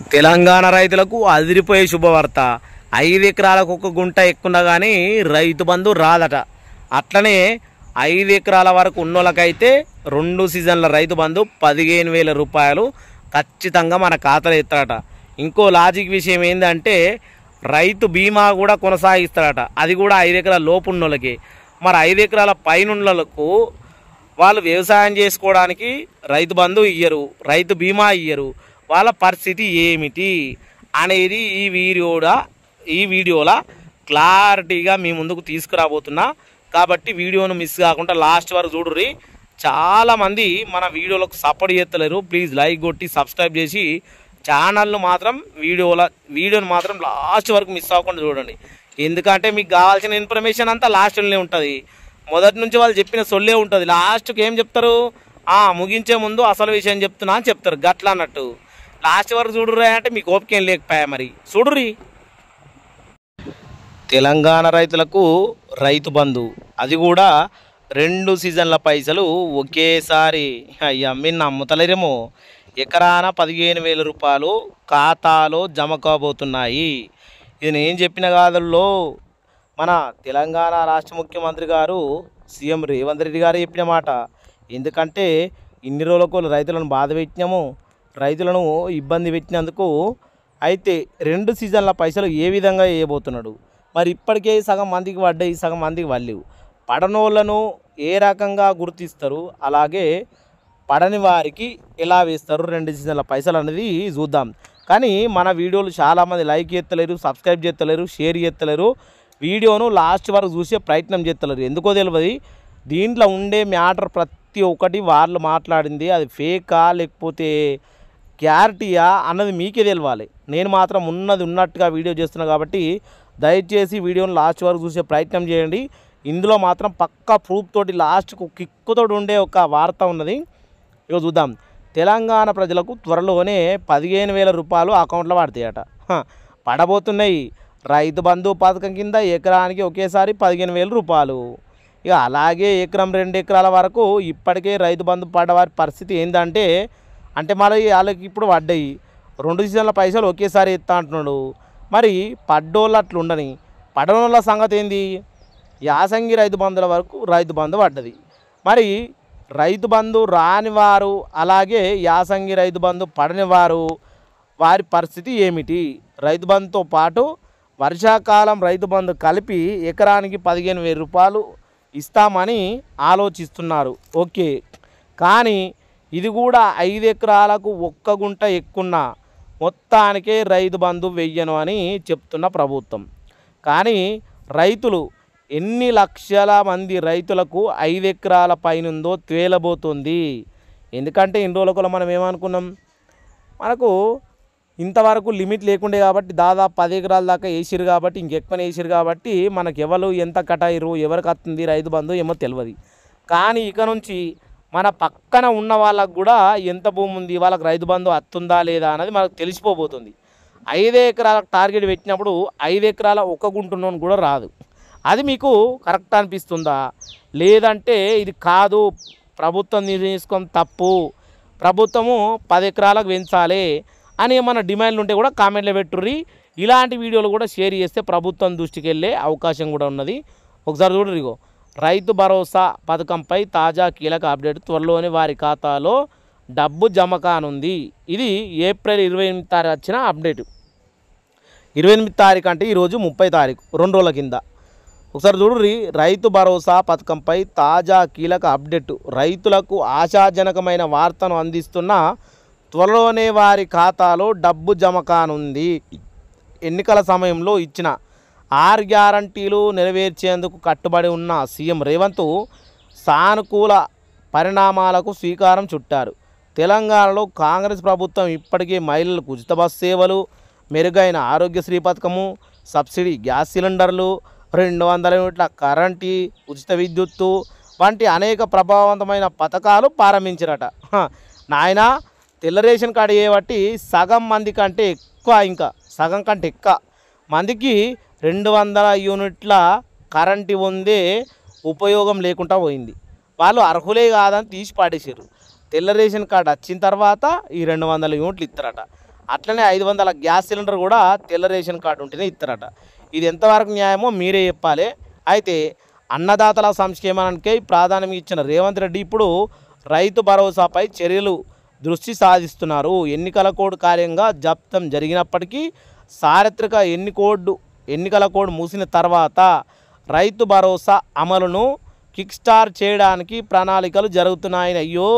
తెలంగాణ రైతులకు అదిరిపోయే శుభవార్త ఐదు ఎకరాలకు ఒక గుంట ఎక్కున్నా కానీ రైతు బంధు రాదట అట్లనే ఐదు ఎకరాల వరకు ఉన్నోళ్ళకైతే రెండు సీజన్ల రైతు బంధు పదిహేను వేల రూపాయలు ఖచ్చితంగా మన ఖాతాలో ఎత్తాడట ఇంకో లాజిక్ విషయం ఏంటంటే రైతు బీమా కూడా కొనసాగిస్తాడట అది కూడా ఐదు ఎకరాల లోపు ఉన్నోళ్ళకి మరి ఐదు ఎకరాల పైన ఉన్నోళ్ళకు వాళ్ళు వ్యవసాయం చేసుకోవడానికి రైతు బంధు ఇయ్యరు రైతు బీమా ఇయ్యరు వాళ్ళ పరిస్థితి ఏమిటి అనేది ఈ వీడియోడా ఈ వీడియోలా క్లారిటీగా మీ ముందుకు తీసుకురాబోతున్నా కాబట్టి వీడియోను మిస్ కాకుండా లాస్ట్ వరకు చూడుర్రి చాలామంది మన వీడియోలకు సపోర్ట్ చేస్తలేరు ప్లీజ్ లైక్ కొట్టి సబ్స్క్రైబ్ చేసి ఛానల్ను మాత్రం వీడియోల వీడియోని మాత్రం లాస్ట్ వరకు మిస్ అవ్వకుండా చూడండి ఎందుకంటే మీకు కావాల్సిన ఇన్ఫర్మేషన్ అంతా లాస్ట్లోనే ఉంటుంది మొదటి నుంచి వాళ్ళు చెప్పిన సొల్లే ఉంటుంది లాస్ట్కి ఏం చెప్తారు ఆ ముగించే ముందు అసలు విషయం చెప్తున్నా అని చెప్తారు గట్ల అన్నట్టు లాస్ట్ వరకు చూడుర్రా అంటే మీకు ఓపిక ఏం లేకపోయా మరి చూడుర్రి తెలంగాణ రైతులకు రైతు బంధు అది కూడా రెండు సీజన్ల పైసలు ఒకేసారి అయ్యా మీరు నమ్ముతలేరేమో ఎకరాన పదిహేను వేల రూపాయలు ఖాతాలో జమ కాబోతున్నాయి ఇది నేను చెప్పిన కాదుల్లో మన తెలంగాణ రాష్ట్ర ముఖ్యమంత్రి గారు సీఎం రేవంత్ రెడ్డి గారు చెప్పిన మాట ఎందుకంటే ఇన్ని రోజులకు రైతులను బాధ పెట్టినాము రైతులను ఇబ్బంది పెట్టినందుకు అయితే రెండు సీజన్ల పైసలు ఏ విధంగా వేయబోతున్నాడు మరి ఇప్పటికే సగం మందికి పడ్డాయి సగం మందికి వల్లేవు పడనోళ్ళను ఏ రకంగా గుర్తిస్తారు అలాగే పడని వారికి ఎలా వేస్తారు రెండు సీజన్ల పైసలు అనేది చూద్దాం కానీ మన వీడియోలు చాలామంది లైక్ చేస్తలేరు సబ్స్క్రైబ్ చేస్తలేరు షేర్ చేస్తలేరు వీడియోను లాస్ట్ వరకు చూసే ప్రయత్నం చేస్తలేరు ఎందుకో తెలియదు దీంట్లో ఉండే మ్యాటర్ ప్రతి ఒక్కటి వాళ్ళు మాట్లాడింది అది ఫేకా లేకపోతే క్లారిటీయా అన్నది మీకే తెలియాలి నేను మాత్రం ఉన్నది ఉన్నట్టుగా వీడియో చేస్తున్నా కాబట్టి దయచేసి వీడియోని లాస్ట్ వరకు చూసే ప్రయత్నం చేయండి ఇందులో మాత్రం పక్కా ప్రూఫ్ తోటి లాస్ట్కు కిక్కుతోటి ఉండే ఒక వార్త ఉన్నది ఇక చూద్దాం తెలంగాణ ప్రజలకు త్వరలోనే పదిహేను వేల రూపాయలు అకౌంట్లో పడతాయట హ, పడబోతున్నాయి రైతు బంధు పథకం కింద ఎకరానికి ఒకేసారి పదిహేను వేల రూపాయలు ఇక అలాగే ఎకరం రెండు ఎకరాల వరకు ఇప్పటికే రైతు బంధు పడ్డవారి పరిస్థితి ఏంటంటే అంటే మరి వాళ్ళకి ఇప్పుడు పడ్డాయి రెండు సీజన్ల పైసలు ఒకేసారి ఇస్తా అంటున్నాడు మరి పడ్డోళ్ళు అట్లా ఉండని పడనోళ్ళ సంగతి ఏంది యాసంగి రైతు బంధుల వరకు రైతు బంధు పడ్డది మరి రైతు బంధు రాని వారు అలాగే యాసంగి రైతు బంధు పడని వారు వారి పరిస్థితి ఏమిటి రైతు బంధుతో పాటు వర్షాకాలం రైతు బంధు కలిపి ఎకరానికి పదిహేను వేల రూపాయలు ఇస్తామని ఆలోచిస్తున్నారు ఓకే కానీ ఇది కూడా ఐదు ఎకరాలకు ఒక్క గుంట ఎక్కున్న మొత్తానికే రైతు బంధు వెయ్యను అని చెప్తున్న ప్రభుత్వం కానీ రైతులు ఎన్ని లక్షల మంది రైతులకు ఐదు ఎకరాల పైనుందో తేలబోతుంది ఎందుకంటే ఇన్ని రోజులకు మనం ఏమనుకున్నాం మనకు ఇంతవరకు లిమిట్ లేకుండే కాబట్టి దాదాపు పది ఎకరాల దాకా వేసిరు కాబట్టి ఇంకెక్కువ వేసిరు కాబట్టి మనకు ఎవరు ఎంత కటాయిరు ఎవరికి వస్తుంది రైతు బంధు ఏమో తెలియదు కానీ ఇక నుంచి మన పక్కన ఉన్న వాళ్ళకు కూడా ఎంత భూమి ఉంది వాళ్ళకి రైతు బంధు వస్తుందా లేదా అనేది మనకు తెలిసిపోబోతుంది ఐదు ఎకరాలకు టార్గెట్ పెట్టినప్పుడు ఐదు ఎకరాల ఒక గుంటున్నోని కూడా రాదు అది మీకు కరెక్ట్ అనిపిస్తుందా లేదంటే ఇది కాదు ప్రభుత్వం నిర్ణయించుకొని తప్పు ప్రభుత్వము పది ఎకరాలకు పెంచాలి అని ఏమన్నా డిమాండ్లు ఉంటే కూడా కామెంట్లో పెట్టుర్రి ఇలాంటి వీడియోలు కూడా షేర్ చేస్తే ప్రభుత్వం దృష్టికి వెళ్ళే అవకాశం కూడా ఉన్నది ఒకసారి చూడరు ఇగో రైతు భరోసా పథకంపై తాజా కీలక అప్డేట్ త్వరలోనే వారి ఖాతాలో డబ్బు జమ కానుంది ఇది ఏప్రిల్ ఇరవై ఎనిమిది తారీఖు వచ్చిన అప్డేట్ ఇరవై ఎనిమిది తారీఖు అంటే ఈరోజు ముప్పై తారీఖు రెండు రోజుల కింద ఒకసారి చూడుర్రి రైతు భరోసా పథకంపై తాజా కీలక అప్డేట్ రైతులకు ఆశాజనకమైన వార్తను అందిస్తున్న త్వరలోనే వారి ఖాతాలో డబ్బు జమ కానుంది ఎన్నికల సమయంలో ఇచ్చిన ఆరు గ్యారంటీలు నెరవేర్చేందుకు కట్టుబడి ఉన్న సీఎం రేవంత్ సానుకూల పరిణామాలకు శ్రీకారం చుట్టారు తెలంగాణలో కాంగ్రెస్ ప్రభుత్వం ఇప్పటికే మహిళలకు ఉచిత బస్ సేవలు మెరుగైన ఆరోగ్యశ్రీ పథకము సబ్సిడీ గ్యాస్ సిలిండర్లు రెండు వందల యూనిట్ల కరెంటీ ఉచిత విద్యుత్తు వంటి అనేక ప్రభావవంతమైన పథకాలు ప్రారంభించారట హ, నాయన తెల్ల రేషన్ కార్డు చేయబట్టి సగం మంది కంటే ఎక్కువ ఇంకా సగం కంటే ఎక్కువ మందికి రెండు వందల యూనిట్ల కరెంటు ఉందే ఉపయోగం లేకుండా పోయింది వాళ్ళు అర్హులే కాదని తీసి పాడేసారు తెల్ల రేషన్ కార్డు వచ్చిన తర్వాత ఈ రెండు వందల యూనిట్లు ఇస్తారట అట్లనే ఐదు వందల గ్యాస్ సిలిండర్ కూడా తెల్ల రేషన్ కార్డు ఉంటేనే ఇస్తారట ఇది ఎంతవరకు న్యాయమో మీరే చెప్పాలి అయితే అన్నదాతల సంక్షేమానికి ప్రాధాన్యం ఇచ్చిన రేవంత్ రెడ్డి ఇప్పుడు రైతు భరోసాపై చర్యలు దృష్టి సాధిస్తున్నారు ఎన్నికల కోడ్ కార్యంగా జప్తం జరిగినప్పటికీ చారిత్రక ఎన్ని కోడ్ ఎన్నికల కోడ్ మూసిన తర్వాత రైతు భరోసా అమలును కిక్ స్టార్ చేయడానికి ప్రణాళికలు జరుగుతున్నాయని అయ్యో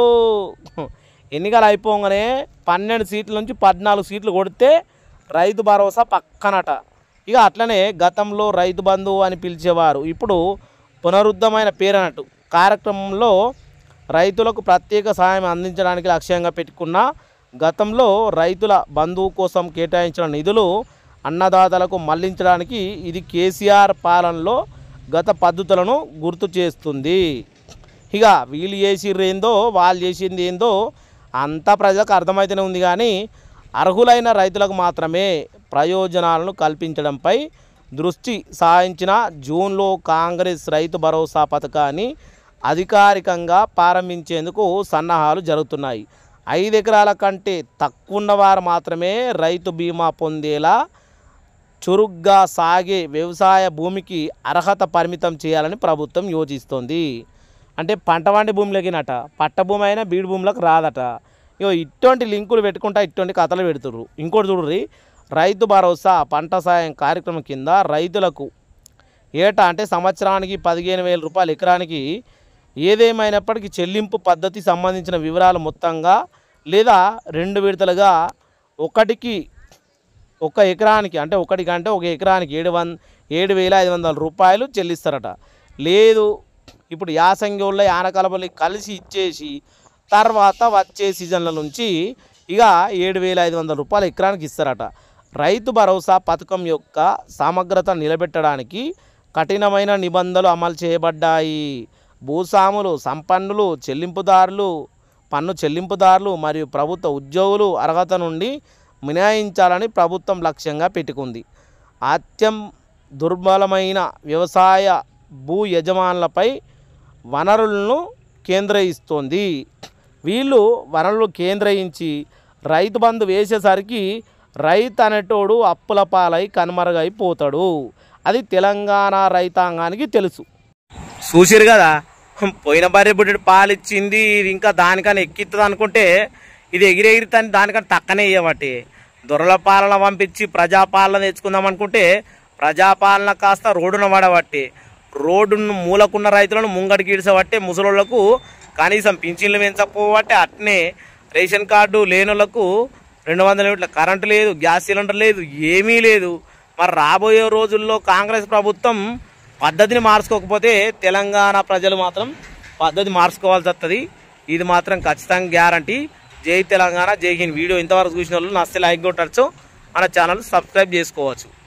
ఎన్నికలు అయిపోగానే పన్నెండు సీట్ల నుంచి పద్నాలుగు సీట్లు కొడితే రైతు భరోసా పక్కనట ఇక అట్లనే గతంలో రైతు బంధు అని పిలిచేవారు ఇప్పుడు పునరుద్ధమైన పేరు అన్నట్టు కార్యక్రమంలో రైతులకు ప్రత్యేక సహాయం అందించడానికి లక్ష్యంగా పెట్టుకున్న గతంలో రైతుల బంధువు కోసం కేటాయించిన నిధులు అన్నదాతలకు మళ్లించడానికి ఇది కేసీఆర్ పాలనలో గత పద్ధతులను గుర్తు చేస్తుంది ఇక వీళ్ళు చేసిర్రు ఏందో వాళ్ళు చేసింది ఏందో అంతా ప్రజలకు అర్థమైతేనే ఉంది కానీ అర్హులైన రైతులకు మాత్రమే ప్రయోజనాలను కల్పించడంపై దృష్టి సారించిన జూన్లో కాంగ్రెస్ రైతు భరోసా పథకాన్ని అధికారికంగా ప్రారంభించేందుకు సన్నాహాలు జరుగుతున్నాయి ఐదు ఎకరాల కంటే తక్కువ ఉన్నవారు మాత్రమే రైతు బీమా పొందేలా చురుగ్గా సాగే వ్యవసాయ భూమికి అర్హత పరిమితం చేయాలని ప్రభుత్వం యోచిస్తోంది అంటే పంట వంటి భూమిలోకినట పట్ట భూమి అయినా బీడు భూములకు రాదట ఇగో ఇటువంటి లింకులు పెట్టుకుంటా ఇటువంటి కథలు పెడుతుర్రు ఇంకోటి చూడుర్రి రైతు భరోసా పంట సాయం కార్యక్రమం కింద రైతులకు ఏటా అంటే సంవత్సరానికి పదిహేను వేల రూపాయలు ఎకరానికి ఏదేమైనప్పటికీ చెల్లింపు పద్ధతి సంబంధించిన వివరాలు మొత్తంగా లేదా రెండు విడతలుగా ఒకటికి ఒక ఎకరానికి అంటే ఒకటికి అంటే ఒక ఎకరానికి ఏడు వంద ఏడు వేల ఐదు వందల రూపాయలు చెల్లిస్తారట లేదు ఇప్పుడు యాసంగి వాళ్ళ ఆనకాలపల్లి కలిసి ఇచ్చేసి తర్వాత వచ్చే సీజన్ల నుంచి ఇక ఏడు వేల ఐదు వందల రూపాయలు ఎకరానికి ఇస్తారట రైతు భరోసా పథకం యొక్క సమగ్రత నిలబెట్టడానికి కఠినమైన నిబంధనలు అమలు చేయబడ్డాయి భూస్వాములు సంపన్నులు చెల్లింపుదారులు పన్ను చెల్లింపుదారులు మరియు ప్రభుత్వ ఉద్యోగులు అర్హత నుండి మినహాయించాలని ప్రభుత్వం లక్ష్యంగా పెట్టుకుంది అత్యం దుర్బలమైన వ్యవసాయ భూ యజమానులపై వనరులను కేంద్రయిస్తోంది వీళ్ళు వనరులు కేంద్రయించి రైతు బంధు వేసేసరికి రైతు అనేటోడు అప్పుల పాలై కనుమరుగైపోతాడు అది తెలంగాణ రైతాంగానికి తెలుసు చూసిరు కదా పోయిన భార్య బుడ్డి పాలు ఇచ్చింది ఇది ఇంకా దానికన్నా ఎక్కిస్తుంది అనుకుంటే ఇది ఎగిరెగిరితని దానికన్నా తక్కనే ఇవ్వబట్టి దొరల పాలన పంపించి ప్రజాపాలన తెచ్చుకుందాం అనుకుంటే ప్రజాపాలన కాస్త రోడ్డున పడబట్టి రోడ్డును మూలకున్న రైతులను ముంగడికి ఇడిసబట్టే ముసలోళ్లకు కనీసం పింఛన్లు పెంచకపోబట్టే అట్నే రేషన్ కార్డు లేనోళ్లకు రెండు వందల యూనిట్ల కరెంటు లేదు గ్యాస్ సిలిండర్ లేదు ఏమీ లేదు మరి రాబోయే రోజుల్లో కాంగ్రెస్ ప్రభుత్వం పద్ధతిని మార్చుకోకపోతే తెలంగాణ ప్రజలు మాత్రం పద్ధతి మార్చుకోవాల్సి వస్తుంది ఇది మాత్రం ఖచ్చితంగా గ్యారంటీ జై తెలంగాణ జై హింద్ వీడియో ఇంతవరకు చూసిన వాళ్ళు నస్తే లైక్ కొట్టచ్చు మన ఛానల్ సబ్స్క్రైబ్ చేసుకోవచ్చు